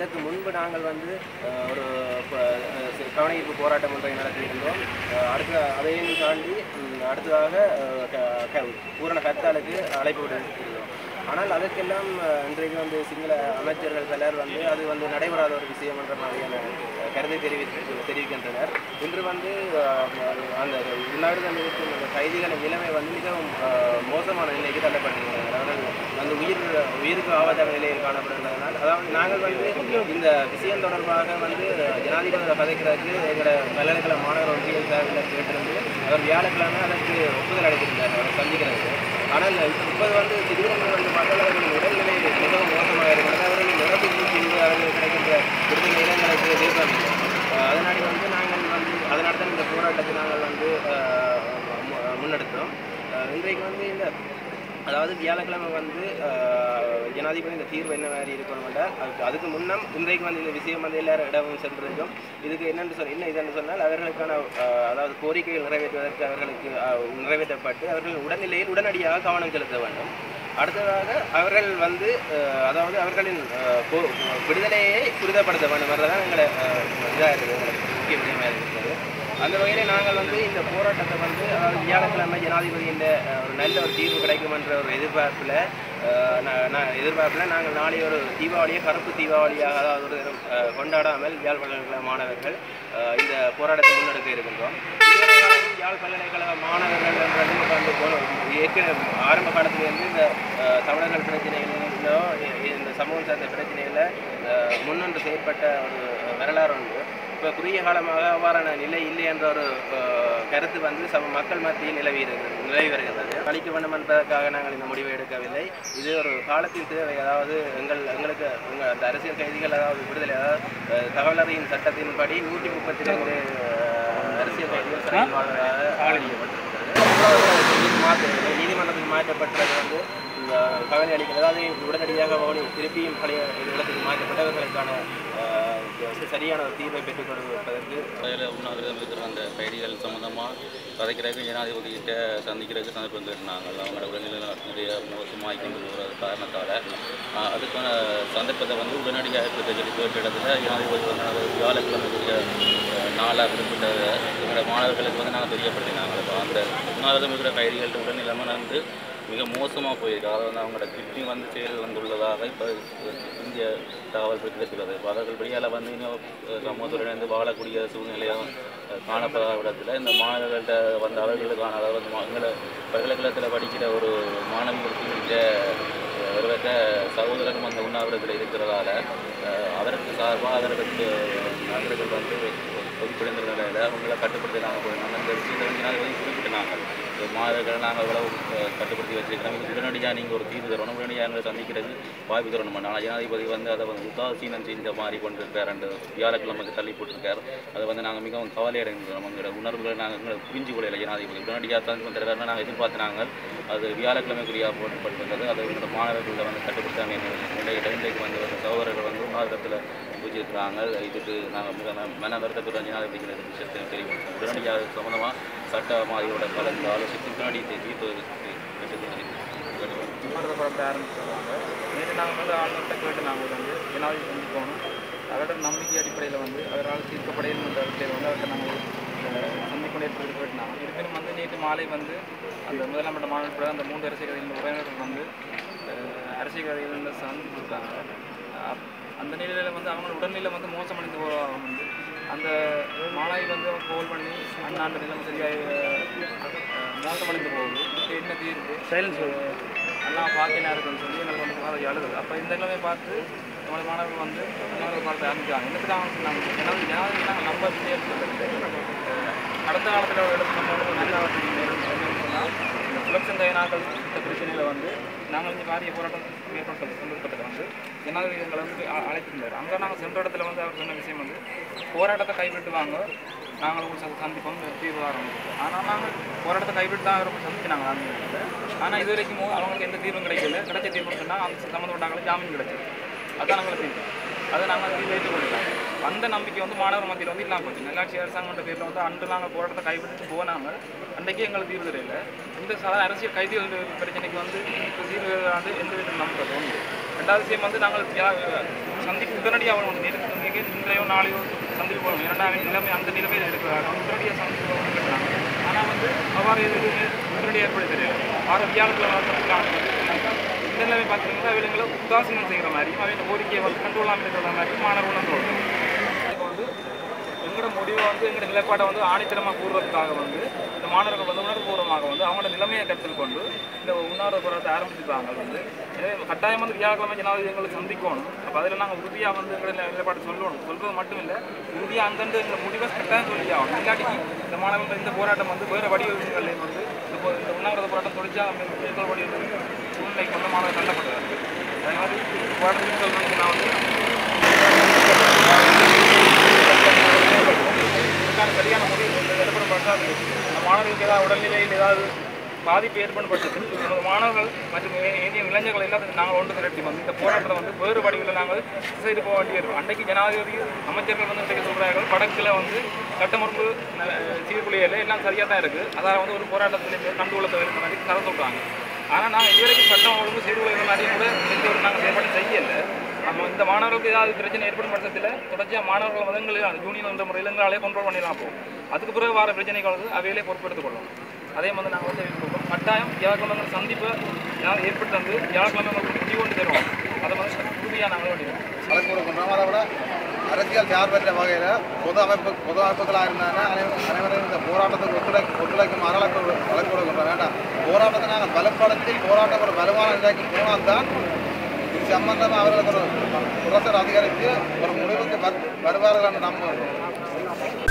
இதற்கு முன்பு நாங்கள் வந்து அஹ், ஒரு ப- அஹ், சி- கவனஈர்ப்பு போராட்டம் ஒன்றை நடத்தியிருந்தோம் அஹ், அடுத்த அதையும் தாண்டி ம், அடுத்ததாக அஹ், க- க- பூரண ஹர்த்தாலுக்கு அழைப்பு விடுத்திருந்தோம் ஆனால் அதற்கெல்லாம் அஹ், இன்றைக்கு வந்து சிங்கள அமைச்சர்கள் பலர் வந்து அது வந்து நடைபெறாத ஒரு விஷயம் என்ற மாதிரியான அஹ், கருத்தை தெரிவித்து தெரிவிக்கின்றனர் இன்று வந்து அஹ், அந்த உண்ணாவிரதம் இருக்கும் அந்த கைதிகளின் நிலைமை வந்து மிகவும் அஹ், மோசமான நிலைக்கு தள்ளப்பட்டிருக்கிறார்கள் அவர்கள் அந்த உயிர் உயிருக்கு ஆபத்தான நிலையில் காணப்படுகிறதுனால் அதாவது நாங்கள் வந்து இந்த விஷயம் தொடர்பாக வந்து ஜனாதிபதியோட கதைக்கிறதுக்கு எங்களோட பல்கலைக்கழக மாணவர் ஒன்றியல் சார்பில் கேட்டிருந்து அவர் வியாழக்கிழமை அதற்கு ஒப்புதல் அளித்திருந்தார் அவர் சந்திக்கிறது ஆனால் இப்போது வந்து திடீரென்று வந்து மக்கள் அவர்களின் உடல்நிலை மிகவும் மோசமாக இருக்கிறது அவர்கள் நிரப்பி செய்து அவர்கள் கிடைக்கின்ற விடுதலை இனங்களுக்கு எதிர்பார்ப்பு அதனாடி வந்து நாங்கள் வந்து அதனால தான் இந்த போராட்டத்தை நாங்கள் வந்து அஹ், மு- முன்னெடுத்தோம் அஹ், இன்றைக்கு வந்து இந்த அதாவது வியாழக்கிழமை வந்து அஹ், ஜனாதிபதி இந்த தீர்வு என்ன மாதிரி இருக்கணும்ல அதுக்கு அதுக்கு முன்னம் இன்றைக்கு வந்து இந்த விஷயம் வந்து எல்லாரும் இடமும் சென்றிருக்கும் இதுக்கு என்னென்று சொல் என்ன இதுன்னு சொன்னால் அவர்களுக்கான அஹ், அதாவது கோரிக்கைகள் நிறைவேற்றுவதற்கு அவர்களுக்கு அஹ், நிறைவேற்றப்பட்டு அவர்கள் உடல்நிலையில் உடனடியாக கவனம் செலுத்த வேண்டும் அடுத்ததாக அவர்கள் வந்து அஹ், அதாவது அவர்களின் அஹ், கோ- விடுதலையை துரிதப்படுத்த வேண்டும் என்றதான் எங்களை இதாக இருக்குது எங்களுக்கு முக்கிய விடயமாக இருக்கிறது அந்த வகையில் நாங்கள் வந்து இந்த போராட்டத்தை வந்து அதாவது வியாழக்கிழமை ஜனாதிபதியின் அஹ், ஒரு நல்ல ஒரு தீர்வு கிடைக்கும் என்ற ஒரு எதிர்பார்ப்பில் அஹ், நா- நா- எதிர்பார்ப்பில் நாங்கள் நாளை ஒரு தீபாவளியை கருப்பு தீபாவளியாக அதாவது ஒரு அஹ், கொண்டாடாமல் யாழ் பல்கலைக்கழக மாணவர்கள் அஹ், இந்த போராட்டத்தை முன்னெடுக்க இருக்கின்றோம் இதுவரை காலமும் யாழ் பல்கலைக்கழக மாணவர்கள் என்றது வந்து போன- ஏற்கனவே ஆரம்ப காலத்திலேருந்து இந்த அஹ், தமிழர்கள் பிரச்சனைகளிலோ இ- இந்த சமூகம் சார்ந்த பிரச்சனைகளில் முன்னின்று செயற்பட்ட ஒரு வரலாறு உண்டு இப்போ குறுகிய காலமாக அவ்வாறான நிலை இல்லை என்ற ஒரு அஹ், கருத்து வந்து சம மக்கள் மத்தியில் நிலவி இருக்கிறது நிலவி வருகிறது அளிக்க வேண்டும் என்பதற்காக நாங்கள் இந்த முடிவை எடுக்கவில்லை இது ஒரு காலத்தின் தேவை அதாவது எங்கள் எங்களுக்கு எங்கள் அந்த அரசியல் கைதிகள் அதாவது விடுதலை அதாவது அஹ், தகவல் அறியும் சட்டத்தின்படி நூற்றி முப்பத்தி ரெண்டு அரசியல் கைதிகள் சிறையில் வாழ்வதாக ஆணையிடப்பட்டிருக்கிறது மாற்ற நீதிமன்றத்துக்கு மாற்றப்பட்டது வந்து இந்த கவலை அளிக்கிறது அதாவது உடனடியாக அவர்கள் திருப்பியும் பழைய இடத்துக்கு மாற்றப்பட்டவர்களுக்கான அஹ், சரியான ஒரு தீர்வை பெற்றுக் கொடுப்பதற்கு அதில் உண்ணாவிரதம் இருக்கிற அந்த கைதிகள் சம்மந்தமாக கதைக்கிறதுக்கு ஜனாதிபதிகிட்ட சந்திக்கிறதுக்கு சந்தர்ப்பம் கேட்டாங்க அவங்களோட உடல்நிலை நிறைய மோசமாகி கொண்டு போகிற காரணத்தால் ஆஹ், அதுக்கான சந்தர்ப்பத்தை வந்து உடனடியாக எடுத்து சொல்லி கேட்ட இடத்துல ஜனாதிபதி வந்து நாங்கள் வியாழக்கிழமைக்குரிய அஹ், நாளாக குறிப்பிட்டதை எங்களோட மாணவர்களுக்கு வந்து நாங்கள் தெரியப்படுத்தினாங்க அப்ப அந்த உண்ணாவிரதம் இருக்கிற கைதிகள்கிட்ட உடல்நிலைமை வந்து மிக மோசமாக போயிருக்கு அதாவது வந்து அவங்களோட கிட்னி வந்து செயல் வந்துள்ளதாக இப்போ இந்திய தகவல் கிடைத்துள்ளது இப்போ அவர்கள் வெளியால் வந்து இன்னும் அஹ், சமூகத்துடன் இருந்து வாழக்கூடிய சூழ்நிலையும் அஹ், காணப்படாத இடத்துல இந்த மாணவர்கள்ட்ட வந்து அவர்களுக்கான அதாவது வந்து மா- எங்களை பல்கலைக்கழகத்தில் படிக்கிற ஒரு மாணவிகளுக்கு ஒருவற்ற சகோதரனும் அந்த உண்ணாவிரத்தில் இருக்கிறதால அஹ், அவருக்கு சார்பாக அவர்களுக்கு நண்பர்கள் வந்து பொதுப்பிடிந்த நிலையில் அவங்கள கட்டுப்படுத்தி நாங்கள் போயிருந்தோம் அந்த விஷயத்தை வந்து ஜனாதிபதி குறிப்பிட்டாங்க இந்த மாணவர்களை நாங்கள் எவ்வளவு அஹ், கட்டுப்படுத்தி வச்சிருக்கிறோம் இதுக்கு உடனடியாக நீங்கள் ஒரு தீர்வு தரணும் உடனடியாக எங்களை சந்திக்கிறது வாய்ப்பு தரணும் ஆனால் ஜனாதிபதி வந்து அதை வந்து உதாசீனம் செஞ்ச மாதிரி கொண்டிருக்கார் ரெண்டு வியாழக்கிழமைக்கு தள்ளி போட்டிருக்கார் அதை வந்து நாங்கள் மிகவும் கவலை அடைந்திருக்கிறோம் எங்களோட உணர்வுகளை நாங்கள் எங்களை புரிஞ்சு கொள்ளலை ஜனாதிபதி உடனடியாக தந்து வந்துடுறாருன்னு நாங்கள் எதிர்பார்த்தினாங்க அது வியாழக்கிழமைக்குரியா போட்டுப்பட்டிருந்தது அதை எங்களோட மாணவர்களை வந்து கட்டுப்படுத்தாங்க இடையில இன்றைக்கு வந்து ஒரு சகோதரர்கள் வந்து உணவகத்தில் பூஜிருக்கிறாங்க இதுக்கு நாங்கள் மிக ம- மன வருத்தத்துடன் ஜனாதிபதிக்கு இந்த விஷயத்தை தெரியும் உடனடியாக சம்மந்தமாக சட்ட மாதிரியோட கலந்து ஆலோசித்து உடனடி தீர்ப்பு கேட்டுக்கொள்கிறேன் விமர்சனப்பட ஆரம்பிச்சிருவாங்க நேற்று நாங்கள் வந்து ஆளுநர்கிட்ட கேட்டு நாங்கள் வந்து ஜனாதிபதி சந்திக்கணும் அவரோட நம்பிக்கை அடிப்படையில் வந்து அவரால் தீர்க்கப்படையும் என்ற அடிப்படையில் வந்து அவர்கிட்ட நாங்கள் அஹ், சந்திக்கொண்டே இருக்கிறது கேட்டுனாங்க இருப்பினும் வந்து நேற்று மாலை வந்து அந்த முதலமைச்சர் மாநில அந்த மூன்று அரசியல் உறவினர்கள் வந்து அஹ், அரசியல்வாதிகள் வந்து சந்திச்சிருக்காங்க அப்- அந்த நிலையில் வந்து அவங்க உடல்நிலை வந்து மோசமடைந்து போகிறவங்க வந்து அந்த மாணவி வந்து கோல் பண்ணி அண்ணாண்ட நிலைமை சரியாக அஹ், மோசமடைந்து போகுது இதுக்கு என்ன தீர்வு சைலன்ஸ் அண்ணா பாக்கினா இருக்குன்னு சொல்லி எங்களுக்கு வந்து அதை எழுதுது அப்போ இந்த நிலைமை பார்த்து நம்மளோட மாணவர்கள் வந்து மாணவர்கள் பார்த்து ஆரம்பிச்சாங்க என்னத்துக்காக சொன்னாங்க ஜனாதிபதி ஜனாதிபதி நாங்கள் நம்ப விஷயம் அடுத்த காலத்தில் எடுத்து நம்ம வந்து நல்லா என்னன்னு சொன்னால் இந்த புலப்சன் தயனாக்கள் இந்த பிரச்சனையில் வந்து நாங்கள் வந்து பாரிய போராட்டம் ஏற்பட்ட சந்தர்ப்பத்தில் வந்து ஜனாதிபதி எங்களை வந்து அ- அழைத்திருந்தார் அங்கே நாங்கள் சென்ற இடத்துல வந்து அவர் சொன்ன விஷயம் வந்து போராட்டத்தை கைவிட்டுவாங்க நாங்கள் உங்களுக்கு சந்தி- சந்திப்போம் தீர்வு ஆரம்பிச்சோம் ஆனால் நாங்கள் போராட்டத்தை கைவிட்டு தான் அவரை சந்திச்சினாங்க அந்த நேரத்தில் ஆனால் இது வரைக்கும் அவங்களுக்கு எந்த தீர்வும் கிடைக்கல கிடைச்ச தீர்வுன்னு சொன்னால் அந்த சம்மந்தப்பட்டாங்களுக்கு ஜாமீன் கிடைச்சது அதான் நாங்கள் தீர்வு அதை நாங்கள் தீர்வு ஏற்றுக்கொள்ளலாம் அந்த நம்பிக்கை வந்து மாணவர் மத்தியில் வந்து இல்லாமல் போச்சு நல்லாட்சி அரசாங்கன்ற பேரில் வந்து அன்று நாங்கள் போராட்டத்தை கைவிட்டு போனாங்க அன்றைக்கே எங்களுக்கு தீர்வு தெரியல இந்த சாதாரண அரசியல் கைதிகள் பிரச்சனைக்கு வந்து இப்போ தீர்வு வந்து எந்த வித நம்புறது உண்டு ரெண்டாவது விஷயம் வந்து நாங்கள் யா- சந்திப்பு உடனடியாக அவன் நேற்று இன்றையோ நாளையோ சந்திப்பு போகணும் ஏன்னா அவன் நிலைமை அந்த நிலைமையில் இருக்கிறாங்க உடனடியாக சந்திப்பு போகணும்னு கேட்டாங்க ஆனால் வந்து அவ்வாறு எதுவுமே உடனடியாக ஏற்படுத்த தெரியல ஆறு வியாழக்கிழமை சந்திக்கலாம் இந்த நிலைமை பார்த்தீங்கன்னா அவங்களை உதாசீனம் செய்கிற மாதிரியும் அவங்க கோரிக்கையை வந்து கண்டுகொள்ளாமல் இருக்கிற மாதிரியும் மாணவர்களும் தோணும் இப்போ வந்து எங்களோட முடிவை வந்து எங்களோட நிலைப்பாட்டை வந்து ஆணித்தரமாக கூறுறதுக்காக வந்து இந்த மாணவர்கள் வந்து உணர்வுபூர்வமாக வந்து அவங்களோட நிலைமையை கருத்தில் கொண்டு இந்த உண்ணாவிரத போராட்டத்தை ஆரம்பிச்சிருக்காங்க வந்து எனவே கட்டாயம் வந்து வியாழக்கிழமை ஜனாதிபதி எங்களை சந்திக்கணும் அப்போ அதில் நாங்கள் உறுதியாக வந்து எங்களோட நிலைப்பாடு சொல்லணும் சொல்றது மட்டும் இல்லை உறுதியாக அந்தந்த எங்கள் முடிவை கட்டாயம் சொல்லி ஆகணும் இல்லாட்டி இந்த மாணவர்கள் இந்த போராட்டம் வந்து வேறு வடிவங்களையும் வந்து இந்த போ- இந்த உண்ணாவிரத போராட்டம் தொழிற்சா மேற்கொள்ள வடிவ சூழ்நிலைக்கு வந்து மாணவர் தள்ளப்படுறாரு அதே மாதிரி போராட்டத்தில் சொல்லணும்னு நான் வந்து இதற்கான சரியான முடிவு எடுப்படும் பட்சத்தில் அந்த மாணவர்களுக்கு ஏதாவது உடல்நிலையில் ஏதாவது பாதிப்பு ஏற்படும் பட்சத்தில் நமது மாணவர்கள் மற்றும் ஏ- ஏனைய இளைஞர்கள் எல்லாத்தையும் நாங்கள் ஒன்று திரட்டி வந்து இந்த போராட்டத்தை வந்து வேறு வடிவில் நாங்கள் செய்து போக வேண்டியிருக்கும் அன்றைக்கு ஜனாதிபதி அமைச்சர்கள் வந்து இன்றைக்கு சொல்கிறார்கள் வடக்கில் வந்து சட்டமறுப்பு சீர்குலையில் எல்லாம் சரியாக தான் இருக்குது அதாவது வந்து ஒரு போராட்டத்தில் கண்டுகொள்ள இருக்கிற மாதிரி கதை சொல்கிறாங்க ஆனால் நாங்கள் இதுவரைக்கும் சட்டம் ஒழுங்கு சீர்குலைகிற மாதிரி கூட எந்த ஒரு நாங்கள் செயல்பாடு செய்யலை நம்ம இந்த மாணவர்களுக்கு ஏதாவது பிரச்சனை ஏற்படும் பட்சத்தில் தொடர்ச்சியாக மாணவர்கள் வந்து எங்களை யூனியன் என்ற முறையில் எங்களாலே கண்ட்ரோல் பண்ணிடலாம் போகும் அதுக்கு பிறகு வர பிரச்சனைகள் வந்து அவையிலே பொறுப்பெடுத்துக் கொள்ளும் அதே வந்து நாங்கள் வந்து இருக்கோம் கட்டாயம் வியாழக்கிழமை சந்திப்பை யார் ஏற்பட்டு வந்து வியாழக்கிழமை உங்களுக்கு முடிவு கொண்டு தருவோம் அதை வந்து உறுதியாக நாங்கள் வேண்டியது வழக்கு கொடுக்கணும் அதை விட அரசியல் சார்பற்ற வகையில் பொது அமைப்பு பொது அமைப்புகளாக இருந்தாங்க அனைவரும் அனைவரும் இந்த போராட்டத்துக்கு ஒத்துழை ஒத்துழைக்கும் அறவழக்கு வழக்கு கொடுக்கின்றோம் வேண்டாம் போராட்டத்தை நாங்கள் பலப்படுத்தி போராட்டம் ஒரு வலுவான நிலைக்கு போனால் தான் இது சம்பந்தமாக அவர்களுக்கு ஒரு புரசர் அதிகரித்து ஒரு முடிவுக்கு வரு- வருவார்கள் என்று நம்புகிறோம்